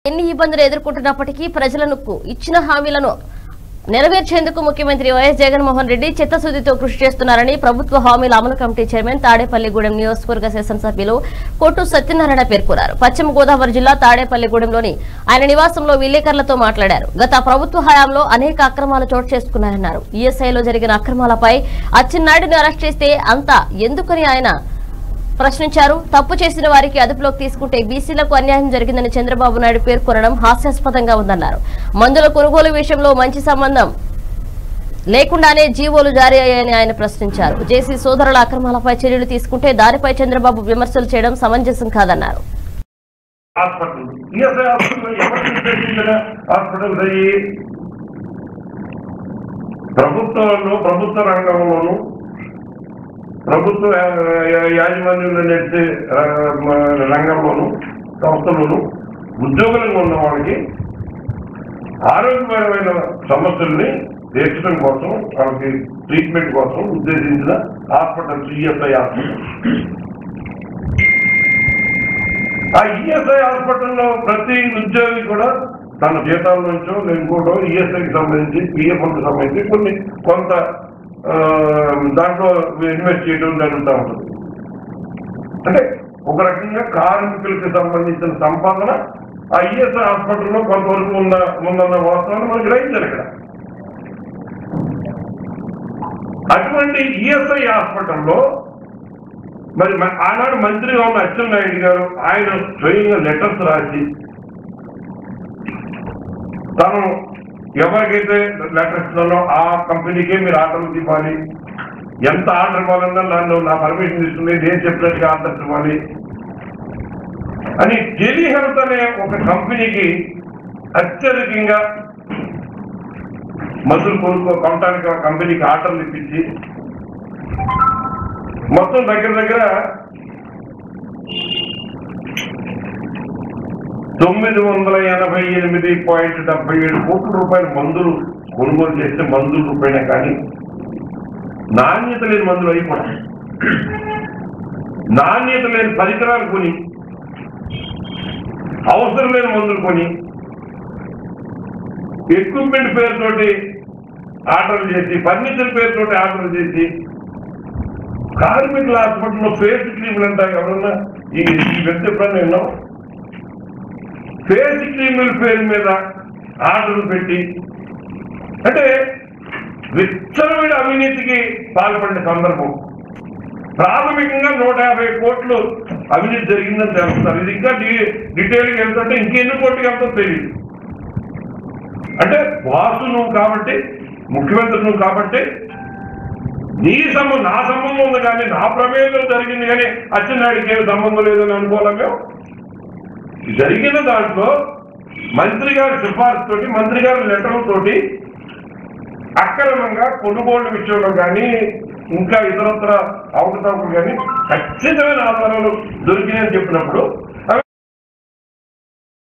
ఎన్ని ఇబ్బందులు ఎదుర్కొంటున్నప్పటికీ ప్రజలను ఇచ్చిన హామీలను నెరవేర్చేందుకు ముఖ్యమంత్రి వైఎస్ జగన్మోహన్ రెడ్డి చిత్తశుద్దితో కృషి చేస్తున్నారని ప్రభుత్వ హామీల అమలు కమిటీ చైర్మన్ తాడేపల్లిగూడెం నియోజకవర్గ శాసనసభ్యులు కొట్టు సత్యనారాయణ పేర్కొన్నారు పశ్చిమ గోదావరి జిల్లా తాడేపల్లిగూడెంలోని ఆయన నివాసంలో విలేకరులతో మాట్లాడారు గత ప్రభుత్వ హయాంలో అనేక అక్రమాలు చోటు చేసుకున్నారన్నారు ఈఎస్ఐలో జరిగిన అక్రమాలపై అచ్చెన్నాయుడిని అరెస్ట్ చేస్తే అంతా ఎందుకని ఆయన ప్రశ్నించారు తప్పు చేసిన వారికి అదుపులోకి తీసుకుంటే బీసీలకు అన్యాయం జరిగిందని చంద్రబాబు నాయుడు పేర్కొనడం హాస్యాస్పదంగా ఉందన్నారు మందుల కొనుగోలు విషయంలో మంచి సంబంధం లేకుండానే జీవోలు జారీ అయ్యాయని ఆయన ప్రశ్నించారు జేసీ సోదరుల అక్రమాలపై చర్యలు తీసుకుంటే దానిపై చంద్రబాబు విమర్శలు చేయడం సమంజసం కాదన్నారు హాస్పిటల్ ఈఎస్ఐ హాస్పిటల్ ఎవరికి ఉద్దేశించిన హాస్పిటల్స్ అయ్యి ప్రభుత్వంలో ప్రభుత్వ రంగంలోను ప్రభుత్వ యా- యా- యాజమాన్యంలో నడిచే ఆ, మ- రంగంలోను సంస్థలోను ఉద్యోగులుగా ఉన్న వాళ్ళకి ఆరోగ్యపరమైన సమస్యల్ని తీర్చడం కోసం వాళ్ళకి ట్రీట్మెంట్ కోసం ఉద్దేశించిన హాస్పిటల్స్ ఈఎస్ఐ హాస్పిటల్ ఆ ఈఎస్ఐ హాస్పిటల్లో ప్రతి ఉద్యోగి కూడా తన జీతాల నుంచో ఇంకోటో ఈఎస్ఐకి సంబంధించి పిఎఫ్కి సంబంధించి కొన్ని కొంత ఆ, దాంట్లో ఇన్వెస్ట్ చేయడం జరుగుతూ ఉంటుంది అంటే ఒక రకంగా కార్మికులకి సంబంధించిన సంపాదన ఆ ఈఎస్ఐ హాస్పిటల్లో కొంతవరకు ఉన్న ఉందన్న వాస్తవాన్ని మనం గ్రహించాలి ఇక్కడ అటువంటి ఈఎస్ఐ హాస్పిటల్లో మరి మ- ఆనాడు మంత్రిగా ఉన్న అచ్చెన్నాయుడు గారు ఆయన స్వయంగా లెటర్స్ రాసి తను ఎవరికైతే లెటర్ ఇస్తున్నారో ఆ కంపెనీకే మీరు ఆర్డర్లు ఇవ్వాలి ఎంత ఆర్డర్ ఇవ్వాలన్నా నన్ను నా పర్మిషన్ ఇస్తుంది నేను చెప్పినట్టుగా ఆర్డర్ ఇవ్వాలి అని టెలిహెల్త్ అనే ఒక కంపెనీకి అత్యధికంగా మందులు కొనుక్కో కొనడానికి ఒక కంపెనీకి ఆర్డర్లు ఇప్పించి మొత్తం దగ్గర దగ్గర తొమ్మిది వందల ఎనభై ఎనిమిది పాయింట్ డెబ్బై ఏడు కోట్ల రూపాయల మందులు కొనుగోలు చేస్తే మందుల రూపాయనే కానీ నాణ్యత లేని మందులు అయి కూడా నాణ్యత లేని పరికరాలు కొని అవసరం లేని మందులు కొని ఎక్విప్మెంట్ పేరుతోటి ఆర్డర్లు చేసి ఫర్నిచర్ పేరుతోటి ఆర్డర్లు చేసి కార్మికుల హాస్పిటల్లో ఫేస్ క్రీములు అంటారు ఎవరన్నా ఈ ఈ వ్యక్తి ఎప్పుడన్నా విన్నాం ఫేస్ క్రీముల పేరు మీద ఆర్డర్లు పెట్టి అంటే విచ్చలమైన అవినీతికి పాల్పడిన సందర్భం ప్రాథమికంగా నూట యాభై కోట్లు అవినీతి జరిగిందని తెలుస్తారు ఇది ఇంకా డి- డీటెయిల్గా వెళ్తుంటే ఇంకెన్ని కోట్లకి వెళ్తుందో తెలియదు అంటే బాసు నువ్వు కాబట్టి ముఖ్యమంత్రి నువ్వు కాబట్టి నీ సంబంధం నా సంబంధం ఉంది కానీ నా ప్రమేయంలో జరిగింది కానీ అచ్చెన్నాయుడికి ఏమి సంబంధం లేదని అనుకోవాలి మేము జరిగిన దాంట్లో మంత్రి గారి సిఫార్సు తోటి మంత్రి గారి లెటర్ తోటి అక్రమంగా కొనుగోలు విషయంలో కానీ ఇంకా ఇతరత్ర అవకతవకలు కానీ ఖచ్చితమైన ఆధారాలు దొరికినాయని చెప్పినప్పుడు